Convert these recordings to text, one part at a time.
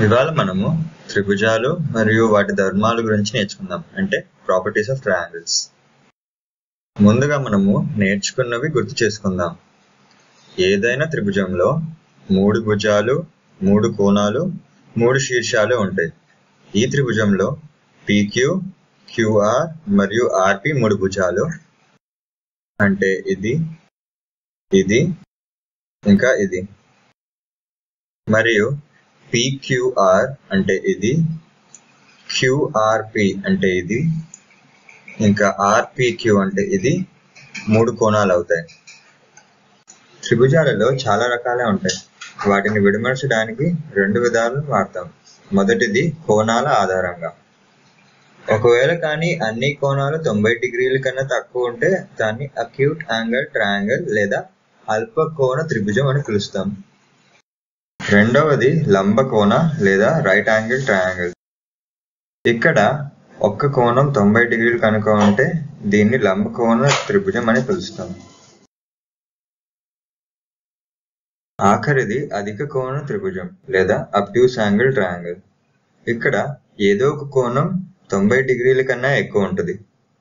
ఇవాళ మనము త్రిభుజాలు మరియు వాటి ధర్మాల గురించి నేర్చుకుందాం అంటే ప్రాపర్టీస్ ఆఫ్ ట్రయాంగిల్స్ ముందుగా మనము నేర్చుకున్నవి గుర్తు చేసుకుందాం ఏదైనా త్రిభుజంలో మూడు భుజాలు మూడు కోణాలు మూడు శీర్షాలు ఉంటాయి ఈ త్రిభుజంలో పీక్యూ క్యూఆర్ మరియు ఆర్పి మూడు భుజాలు అంటే ఇది ఇది ఇంకా ఇది మరియు పిక్యూఆర్ అంటే ఇది క్యూఆర్పి అంటే ఇది ఇంకా ఆర్పిక్యూ అంటే ఇది మూడు కోణాలు అవుతాయి త్రిభుజాలలో చాలా రకాలే ఉంటాయి వాటిని విడమర్చడానికి రెండు విధాలు వాడతాం మొదటిది కోణాల ఆధారంగా ఒకవేళ కానీ అన్ని కోణాలు తొంభై డిగ్రీల కన్నా తక్కువ ఉంటే దాన్ని అక్యూట్ యాంగిల్ ట్రయాంగిల్ లేదా అల్ప కోణ త్రిభుజం అని పిలుస్తాం రెండవది లంబ కోణ లేదా రైట్ యాంగిల్ ట్రయాంగిల్ ఇక్కడ ఒక్క కోణం తొంభై డిగ్రీలు కనుక ఉంటే దీన్ని లంబ కోణ త్రిభుజం అని పిలుస్తాం ఆఖరిది అధిక కోణ త్రిభుజం లేదా అబ్ట్యూస్ యాంగిల్ ట్రయాంగిల్ ఇక్కడ ఏదో ఒక కోణం తొంభై డిగ్రీల కన్నా ఎక్కువ ఉంటుంది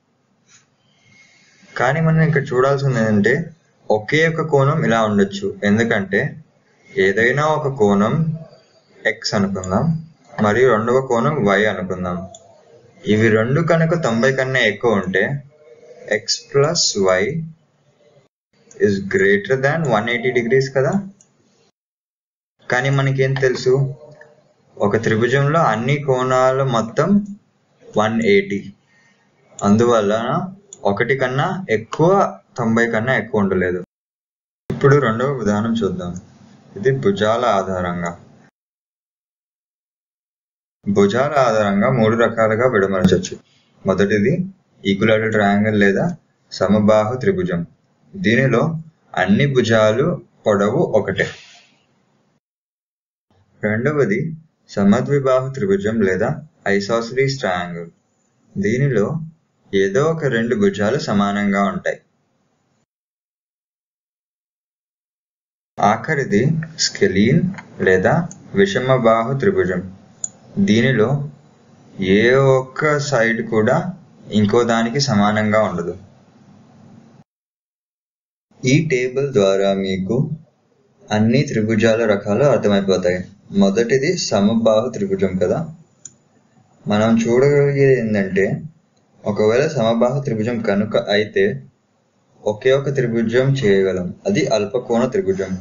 కానీ మనం ఇక్కడ చూడాల్సింది ఏంటంటే ఒకే ఒక కోణం ఇలా ఉండొచ్చు ఎందుకంటే ఏదైనా ఒక కోణం ఎక్స్ అనుకుందాం మరియు రెండవ కోణం వై అనుకుందాం ఇవి రెండు కనుక తొంభై కన్నా ఎక్కువ ఉంటే X plus Y is greater than one eighty degrees కదా కానీ మనకేం తెలుసు ఒక త్రిభుజంలో అన్ని కోణాలు మొత్తం వన్ ఎయిటీ అందువల్ల ఒకటి కన్నా ఎక్కువ తొంభై కన్నా ఎక్కువ ఉండలేదు ఇప్పుడు రెండవ విధానం చూద్దాం ఇది భుజాల ఆధారంగా భుజాల ఆధారంగా మూడు రకాలుగా విడమరచవచ్చు మొదటిది ఈక్వలాటరల్ ట్రయాంగిల్ లేదా సమబాహు త్రిభుజం దీనిలో అన్ని భుజాలు పొడవు ఒకటే రెండవది సమద్విబాహు త్రిభుజం లేదా ఐసోసిలీస్ ట్రయాంగిల్ దీనిలో ఏదో ఒక రెండు భుజాలు సమానంగా ఉంటాయి ఆఖరిది స్కెలీన్ లేదా విషమబాహు త్రిభుజం దీనిలో ఏ ఒక్క సైడ్ కూడా ఇంకో దానికి సమానంగా ఉండదు ఈ టేబుల్ ద్వారా మీకు అన్ని త్రిభుజాల రకాలు అర్థమైపోతాయి మొదటిది సమబాహు త్రిభుజం కదా మనం చూడగలిగేది ఏంటంటే ఒకవేళ సమబాహు త్రిభుజం కనుక అయితే ఒకే ఒక త్రిభుజం చేయగలం అది అల్పకోణ త్రిభుజం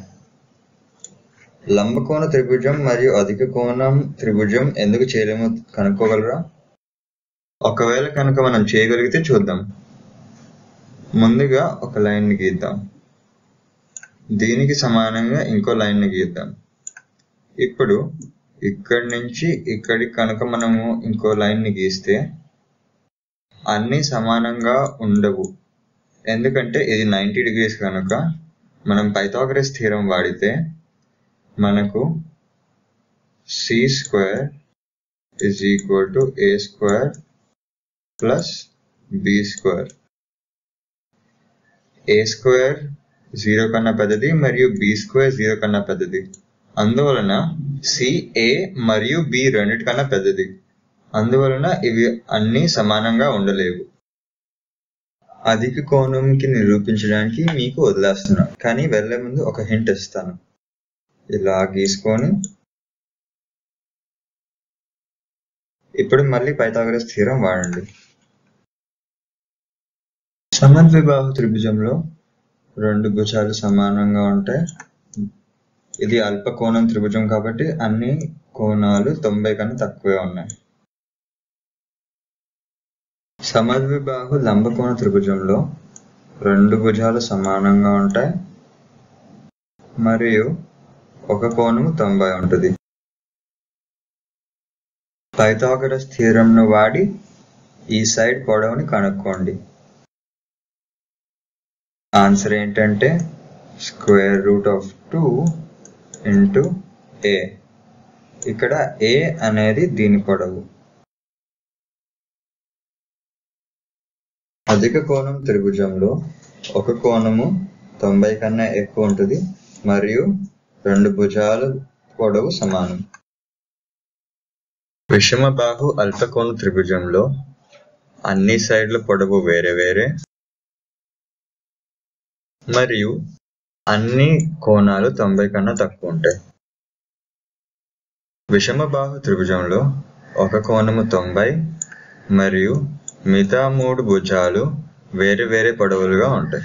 లంబకోణ త్రిభుజం మరియు అధిక కోణం త్రిభుజం ఎందుకు చేయలేమో కనుక్కోగలరా ఒకవేళ కనుక మనం చేయగలిగితే చూద్దాం ముందుగా ఒక లైన్ని గీద్దాం దీనికి సమానంగా ఇంకో లైన్ని గీద్దాం ఇప్పుడు ఇక్కడి నుంచి ఇక్కడికి కనుక మనము ఇంకో లైన్ని గీస్తే అన్నీ సమానంగా ఉండవు ఎందుకంటే ఇది నైంటీ డిగ్రీస్ కనుక మనం పైథాగరస్ థీరం వాడితే మనకు C square is equal to A square plus B square A square zero కన్నా పెద్దది మరియు బి స్క్వేర్ జీరో కన్నా పెద్దది అందువలన సిఏ మరియు బి రెండిటికన్నా పెద్దది అందువలన ఇవి అన్నీ సమానంగా ఉండలేవు అధిక కోణంకి నిరూపించడానికి మీకు వదిలేస్తున్నాను కానీ వెళ్లే ముందు ఒక హింట్ ఇస్తాను ఇలా గీసుకొని ఇప్పుడు మళ్ళీ పైథాగరస్ స్థిరం వాడండి సమద్విబాహు త్రిభుజంలో రెండు భుజాలు సమానంగా ఉంటాయి ఇది అల్ప కోణం త్రిభుజం కాబట్టి అన్ని కోణాలు తొంభై కన్నా తక్కువే ఉన్నాయి సమద్విబాహు లంబకోణ త్రిభుజంలో రెండు భుజాలు సమానంగా ఉంటాయి మరియు ఒక కోణము తొంభై ఉంటుంది పైథాగరస్ థియరంను వాడి ఈ సైడ్ పొడవుని కనుక్కోండి ఆన్సర్ ఏంటంటే square root of two into A ఇక్కడ ఏ అనేది దీని పొడవు అధిక కోణం త్రిభుజంలో ఒక కోణము తొంభై కన్నా ఎక్కువ ఉంటుంది మరియు రెండు భుజాల పొడవు సమానం విషమబాహు అల్పకోణ త్రిభుజంలో అన్ని సైడ్ల పొడవు వేరే వేరే మరియు అన్ని కోణాలు తొంభై కన్నా తక్కువ ఉంటాయి విషమబాహు త్రిభుజంలో ఒక కోణము తొంభై మరియు మిగతా మూడు భుజాలు వేరే వేరే పొడవులుగా ఉంటాయి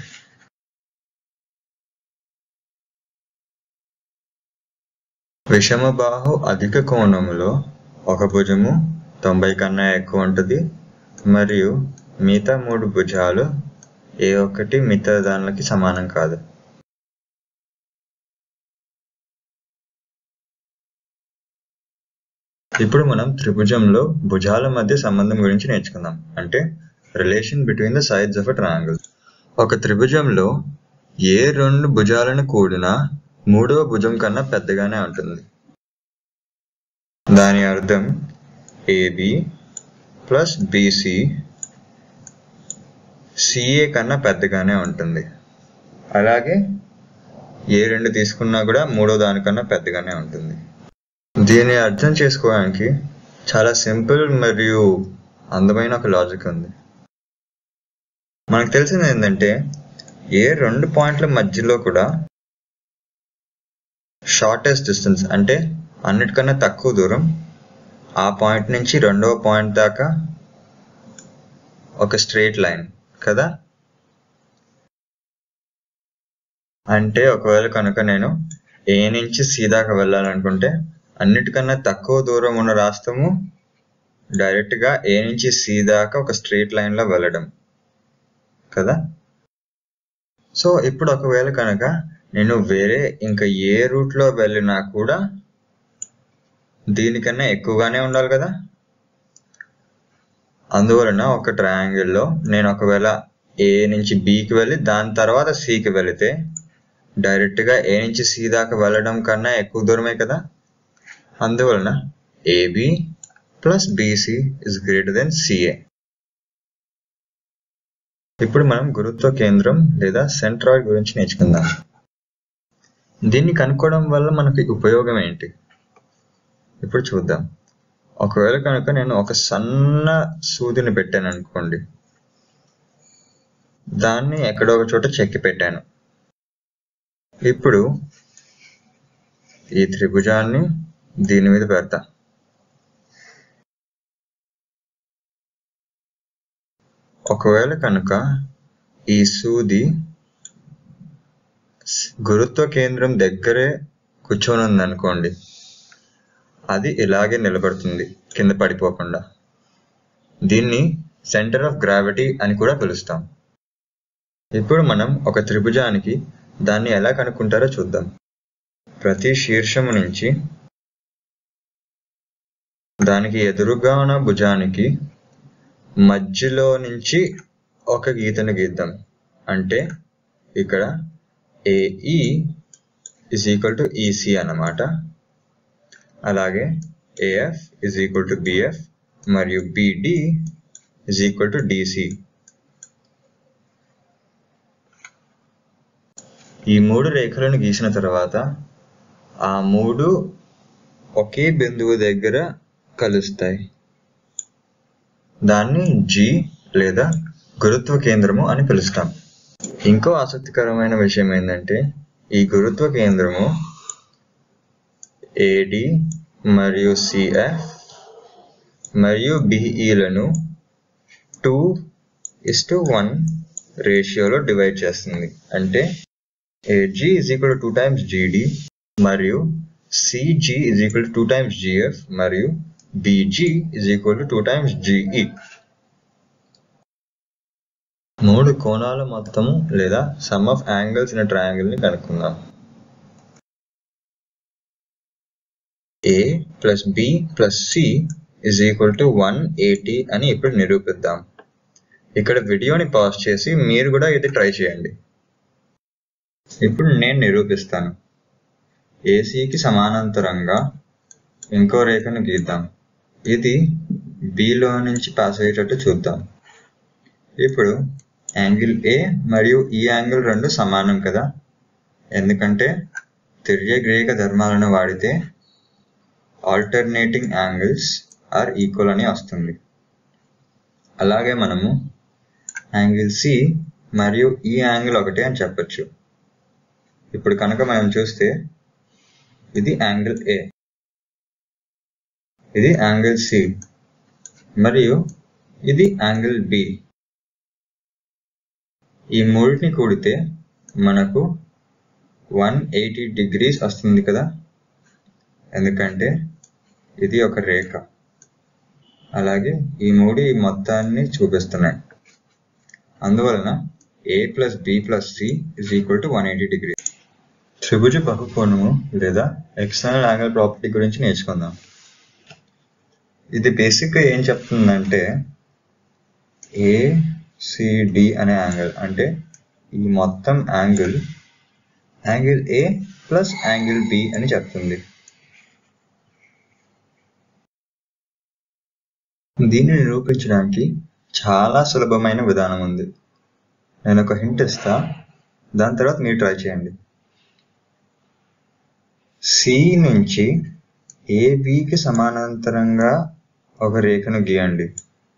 విషమబాహు అధిక కోణములో ఒక భుజము తొంభై కన్నా ఎక్కువ ఉంటుంది మరియు మిగతా మూడు భుజాలు ఏ ఒక్కటి మిగతా దానికి సమానం కాదు ఇప్పుడు మనం త్రిభుజంలో భుజాల మధ్య సంబంధం గురించి నేర్చుకుందాం అంటే relation between the sides of a triangle ఒక త్రిభుజంలో ఏ రెండు భుజాలను కూడినా మూడవ భుజం కన్నా పెద్దగానే ఉంటుంది దాని అర్థం ఏబి ప్లస్ బీసీ సిఏ కన్నా పెద్దగానే ఉంటుంది అలాగే ఏ రెండు తీసుకున్నా కూడా మూడో దానికన్నా పెద్దగానే ఉంటుంది దీన్ని అర్థం చేసుకోవడానికి చాలా సింపుల్ మరియు అందమైన ఒక లాజిక్ ఉంది మనకు తెలిసింది ఏంటంటే ఏ రెండు పాయింట్ల మధ్యలో కూడా షార్టెస్ట్ డిస్టెన్స్ అంటే అన్నిటికన్నా తక్కువ దూరం ఆ పాయింట్ నుంచి రెండవ పాయింట్ దాకా ఒక స్ట్రైట్ లైన్ కదా అంటే ఒకవేళ కనుక నేను ఏ నుంచి సి దాకా వెళ్ళాలనుకుంటే అన్నిటికన్నా తక్కువ దూరం ఉన్న రాష్ట్రము డైరెక్ట్గా ఏ నుంచి సి దాకా ఒక స్ట్రైట్ లైన్లో వెళ్ళడం కదా సో ఇప్పుడు ఒకవేళ కనుక నేను వేరే ఇంకా ఏ రూట్లో వెళ్ళినా కూడా దీనికన్నా ఎక్కువగానే ఉండాలి కదా అందువలన ఒక ట్రయాంగిల్లో నేను ఒకవేళ ఏ నుంచి బికి వెళ్ళి దాని తర్వాత సికి వెళితే డైరెక్ట్గా ఏ నుంచి సి దాకా వెళ్ళడం కన్నా ఎక్కువ దూరమే కదా అందువలన AB plus BC is greater than CA ఇప్పుడు మనం గురుత్వ కేంద్రం లేదా సెంట్రాయిడ్ గురించి నేర్చుకుందాం దీన్ని కనుక్కోవడం వల్ల మనకి ఉపయోగం ఏంటి ఇప్పుడు చూద్దాం ఒకవేళ కనుక నేను ఒక సన్న సూదిని పెట్టాను అనుకోండి దాన్ని ఎక్కడో ఒక చోట చెక్కి పెట్టాను ఇప్పుడు ఈ త్రిభుజాన్ని దీని మీద పెడతా ఒకవేళ కనుక ఈ సూది గురుత్వ కేంద్రం దగ్గరే కూర్చొని ఉందనుకోండి అది ఇలాగే నిలబడుతుంది కింద పడిపోకుండా దీన్ని సెంటర్ ఆఫ్ గ్రావిటీ అని కూడా పిలుస్తాం ఇప్పుడు మనం ఒక త్రిభుజానికి దాన్ని ఎలా కనుక్కుంటారో చూద్దాం ప్రతి శీర్షము నుంచి దానికి ఎదురుగా ఉన్న భుజానికి మధ్యలో నుంచి ఒక గీతను గీద్దాం అంటే ఇక్కడ AE is equal to EC అన్నమాట అలాగే AF is equal to BF మరియు BD is equal to DC ఈ మూడు రేఖలను గీసిన తర్వాత ఆ మూడు ఒకే బిందువు దగ్గర కలుస్తాయి దాన్ని జి లేదా గురుత్వ కేంద్రము అని పిలుస్తాం ఇంకో ఆసక్తికరమైన విషయం ఏంటంటే ఈ గురుత్వ కేంద్రము ఏడి మరియు సిఎఫ్ మరియు బిఈలను టూ ఇస్ టు వన్ రేషియోలో డివైడ్ చేస్తుంది అంటే AG is equal to two times GD మరియు CG is equal to two times GF మరియు BG is equal to two times GE మూడు కోణాల మొత్తము లేదా sum of angles in triangle ని కనుక్కుందాం A plus B plus C is equal to one eighty అని ఇప్పుడు నిరూపిద్దాం ఇక్కడ వీడియోని పాజ్ చేసి మీరు కూడా ఇది ట్రై చేయండి ఇప్పుడు నేను నిరూపిస్తాను ఏసీకి సమానాంతరంగా ఇంకో రేఖను గీద్దాం ఇది బిలో నుంచి పాస్ అయ్యేటట్టు చూద్దాం ఇప్పుడు యాంగిల్ ఏ మరియు ఈ యాంగిల్ రెండు సమానం కదా ఎందుకంటే తిర్యగ్రేక ధర్మాలను వాడితే ఆల్టర్నేటింగ్ యాంగిల్స్ ఆర్ ఈక్వల్ అని వస్తుంది అలాగే మనము యాంగిల్ సి మరియు ఈ యాంగిల్ ఒకటే అని చెప్పొచ్చు ఇప్పుడు కనుక మనం చూస్తే ఇది యాంగిల్ ఏ ఇది యాంగిల్ సి మరియు ఇది యాంగిల్ బి ఈ మూడింటిని కూడితే మనకు వన్ ఎయిటీ డిగ్రీస్ వస్తుంది కదా ఎందుకంటే ఇది ఒక రేఖ అలాగే ఈ మూడు ఈ మొత్తాన్ని చూపిస్తున్నాయి అందువలన A plus B plus C is equal to one eighty degree త్రిభుజ బహుకోణము లేదా ఎక్స్టర్నల్ యాంగిల్ ప్రాపర్టీ గురించి నేర్చుకుందాం ఇది బేసిక్గా ఏం చెప్తుందంటే ఏసిడి అనే యాంగిల్ అంటే ఈ మొత్తం angle angle A plus angle B అని చెప్తుంది దీన్ని నిరూపించడానికి చాలా సులభమైన విధానం ఉంది నేను ఒక హింట్ ఇస్తా దాని తర్వాత మీరు ట్రై చేయండి సి నుంచి ఏబికి సమానాంతరంగా ఒక రేఖను గీయండి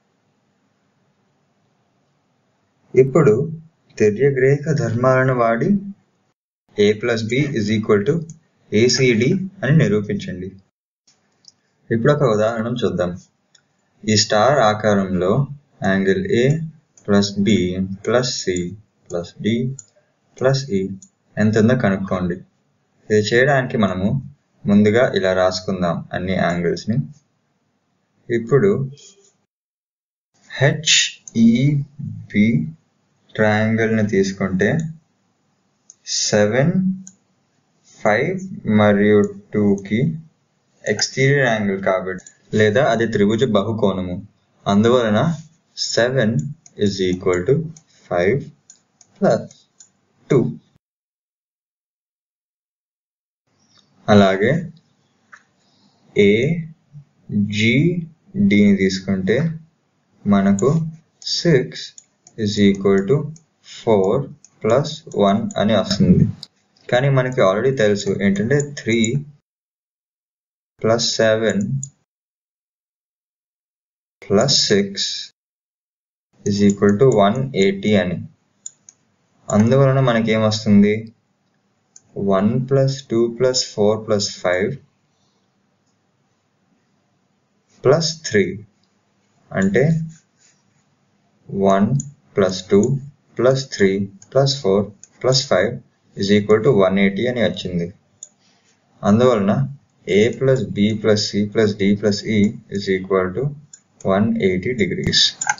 ఇప్పుడు తిర్యగ్రేఖ ధర్మాలను వాడి A plus B is equal to ACD అని నిరూపించండి ఇప్పుడు ఒక ఉదాహరణ చూద్దాం ఈ స్టార్ ఆకారంలో angle A plus B plus C plus D plus E ఎంత ఉందో కనుక్కోండి ఇది చేయడానికి మనము ముందుగా ఇలా రాసుకుందాం అన్ని యాంగిల్స్ని ఇప్పుడు హెచ్ఈబి ట్రయాంగిల్ని తీసుకుంటే సెవెన్ ఫైవ్ మరియు టూకి ఎక్స్టీరియర్ యాంగిల్ కాబట్టి లేదా అది త్రిభుజ బహుకోణము అందువలన seven is equal to five plus two అలాగే ఏ జి డిని తీసుకుంటే మనకు six is equal to four plus one అని వస్తుంది కానీ మనకి ఆల్రెడీ తెలుసు ఏంటంటే three plus seven plus six is equal to one eighty అని అందువలన మనకి ఏమొస్తుంది one plus two plus four plus five plus three అంటే one plus two plus three plus four plus five is equal to one eighty అని వచ్చింది అందువలన A plus B plus C plus D plus E is equal to one eighty degrees